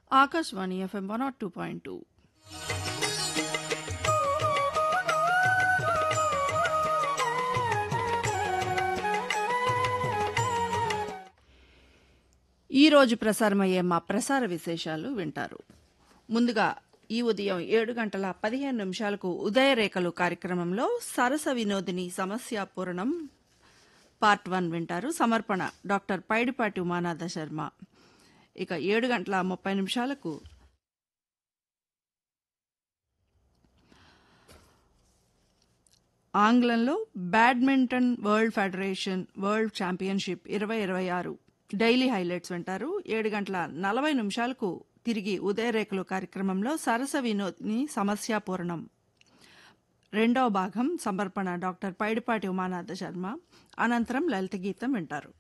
Akashvani FM one nought two point two ఈరోజు ప్రసారమయ్యే మా ప్రసార విశేషాలు వింటారు ముందుగా ఈ ఉదయం ఏడు గంటల పదిహేను నిమిషాలకు ఉదయరేఖలు కార్యక్రమంలో సరస వినోదిని సమస్య పూరణం పార్ట్ వన్ వింటారు సమర్పణ డాక్టర్ పైడిపాటి ఉమానాథ శర్మ ఇక ఏడు గంటల ముప్పై నిమిషాలకు ఆంగ్లంలో badminton world federation world championship ఇరవై ఇరవై ఆరు డైలీ హైలైట్స్ వింటారు ఏడు గంటల నలభై నిమిషాలకు తిరిగి ఉదయరేఖలు కార్యక్రమంలో సరస వినోద్ని సమస్యాపూర్ణం రెండవ భాగం సమర్పణ డాక్టర్ పైడిపాటి ఉమానాథ శర్మ అనంతరం లలిత గీతం వింటారు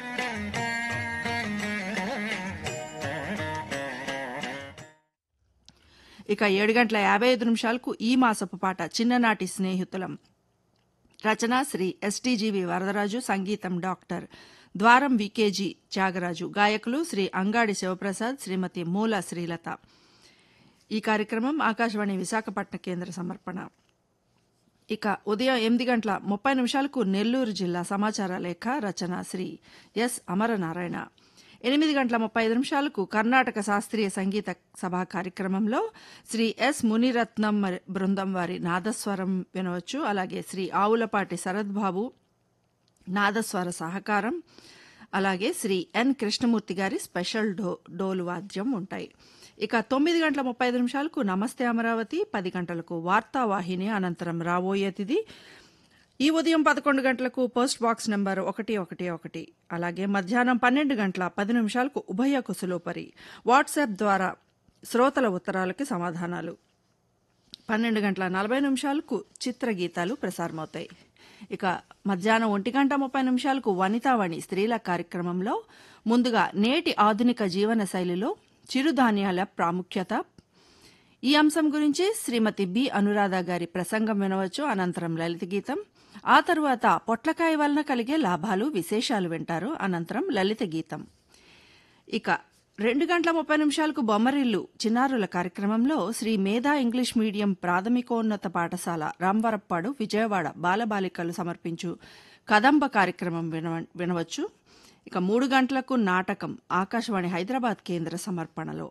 ఇక ఏడు గంటల యాభై ఐదు నిమిషాలకు ఈ మాసపు పాట చిన్ననాటి స్నేహితులం రచన శ్రీ ఎస్టీజీవి వరదరాజు సంగీతం డాక్టర్ ద్వారం వికేజీ త్యాగరాజు గాయకులు శ్రీ అంగాడి శివప్రసాద్ శ్రీమతి మూల శ్రీలత ఈ కార్యక్రమం ఆకాశవాణి విశాఖపట్నం కేంద్ర సమర్పణ ఇక ఉదయం ఎనిమిది గంటల ముప్పై నిమిషాలకు నెల్లూరు జిల్లా సమాచార లేఖ రచన శ్రీ ఎస్ అమరనారాయణ ఎనిమిది గంటల ముప్పై ఐదు నిమిషాలకు కర్ణాటక శాస్త్రీయ సంగీత సభా కార్యక్రమంలో శ్రీ ఎస్ మునిరత్నం మరి- బృందం వారి నాదస్వరం వినవచ్చు అలాగే శ్రీ ఆవులపాటి శరద్బాబు నాదస్వర సహకారం అలాగే శ్రీ ఎన్ కృష్ణమూర్తి గారి స్పెషల్ డో డోలు వాద్యం ఉంటాయి ఇక తొమ్మిది గంటల ముప్పై ఐదు నిమిషాలకు నమస్తే అమరావతి పది గంటలకు వార్తావాహిని అనంతరం రాబోయే తిది ఈ ఉదయం పదకొండు గంటలకు పోస్ట్ బాక్స్ నెంబర్ ఒకటి ఒకటి ఒకటి అలాగే మధ్యాహ్నం పన్నెండు గంటల పది నిమిషాలకు ఉభయ కుశలోపరి వాట్సాప్ ద్వారా శ్రోతల ఉత్తరాలకి సమాధానాలు పన్నెండు గంటల నలభై నిమిషాలకు చిత్రగీతాలు ప్రసారమవుతాయి ఇక మధ్యాహ్నం ఒంటి గంట ముప్పై నిమిషాలకు వనితావాణి స్త్రీల కార్యక్రమంలో ముందుగా నేటి ఆధునిక జీవన శైలిలో చిరుధాన్యాల ప్రాముఖ్యత ఈ అంశం గురించి శ్రీమతి బి అనురాధ గారి ప్రసంగం వినవచ్చు అనంతరం లలిత గీతం ఆ తరువాత పొట్లకాయ వలన కలిగే లాభాలు విశేషాలు వింటారు అనంతరం లలిత గీతం ఇక రెండు గంటల ముప్పై నిమిషాలకు బొమ్మరిల్లు చిన్నారుల కార్యక్రమంలో శ్రీ మేధా ఇంగ్లీష్ మీడియం ప్రాథమికోన్నత పాఠశాల రాంవరప్పాడు విజయవాడ బాలబాలికలు సమర్పించు కదంబ కార్యక్రమం వినవ వినవచ్చు ఇక మూడు గంటలకు నాటకం ఆకాశవాణి హైదరాబాద్ కేంద్ర సమర్పణలో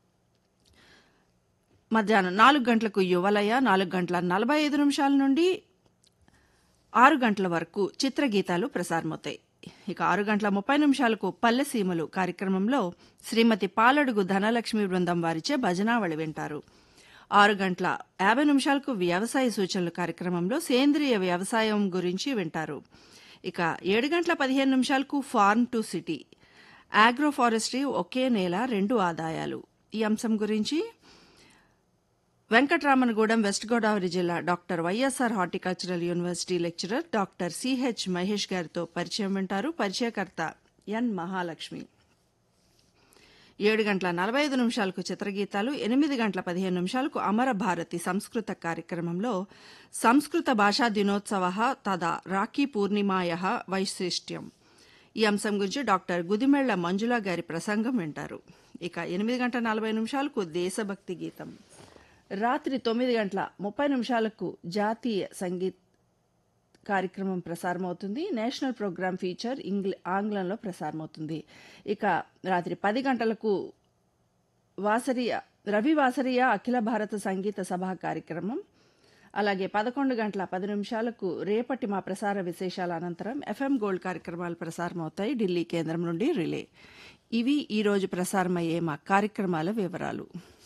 మధ్యాహ్నం నాలుగు గంటలకు యువలయ నాలుగు గంటల నలభై ఐదు నిమిషాల నుండి ఆరు గంటల వరకు చిత్రగీతాలు ప్రసారమవుతాయి ఇక ఆరు గంటల ముప్పై నిమిషాలకు పల్లెసీమలు కార్యక్రమంలో శ్రీమతి పాలడుగు ధనలక్ష్మి బృందం వారిచే భజనావళి వింటారు ఆరు గంటల యాభై నిమిషాలకు వ్యవసాయ సూచనలు కార్యక్రమంలో సేంద్రియ వ్యవసాయం గురించి వింటారు ఇక ఏడు గంటల పదిహేను నిమిషాలకు farm to city agro forestry ఒకే నేల రెండు ఆదాయాలు ఈ అంశం గురించి వెంకటరామనగూడెం వెస్ట్ గోదావరి జిల్లా doctor YSR horticultural university lecturer doctor CH Mahesh గారితో పరిచయం వింటారు పరిచయకర్త ఎన్ మహాలక్ష్మి ఏడు గంటల నలభై ఐదు నిమిషాలకు చిత్రగీతాలు ఎనిమిది గంటల పదిహేను నిమిషాలకు అమర భారతి సంస్కృత కార్యక్రమంలో సంస్కృత భాషా దినోత్సవ తదా రాఖీ పూర్ణిమాయ వైశిష్ట్యం ఈ అంశం గురించి డాక్టర్ గుదిమెళ్ల మంజుల గారి ప్రసంగం వింటారు ఇక ఎనిమిది గంటల నలభై నిమిషాలకు దేశభక్తి గీతం రాత్రి తొమ్మిది గంటల ముప్పై నిమిషాలకు జాతీయ సంగీత్ కార్యక్రమం ప్రసారమవుతుంది నేషనల్ ప్రోగ్రామ్ ఫీచర్ ఇంగ్ల ఆంగ్లంలో ప్రసారమవుతుంది ఇక రాత్రి పది గంటలకు వాసరియ రవి వాసరియ అఖిల భారత సంగీత సభ కార్యక్రమం అలాగే పదకొండు గంటల పది నిమిషాలకు రేపటి మా ప్రసార విశేషాల అనంతరం ఎఫ్ఎం గోల్డ్ కార్యక్రమాలు ప్రసారమవుతాయి ఢిల్లీ కేంద్రం నుండి రిలే ఇవి ఈరోజు ప్రసారమయ్యే మా కార్యక్రమాల వివరాలు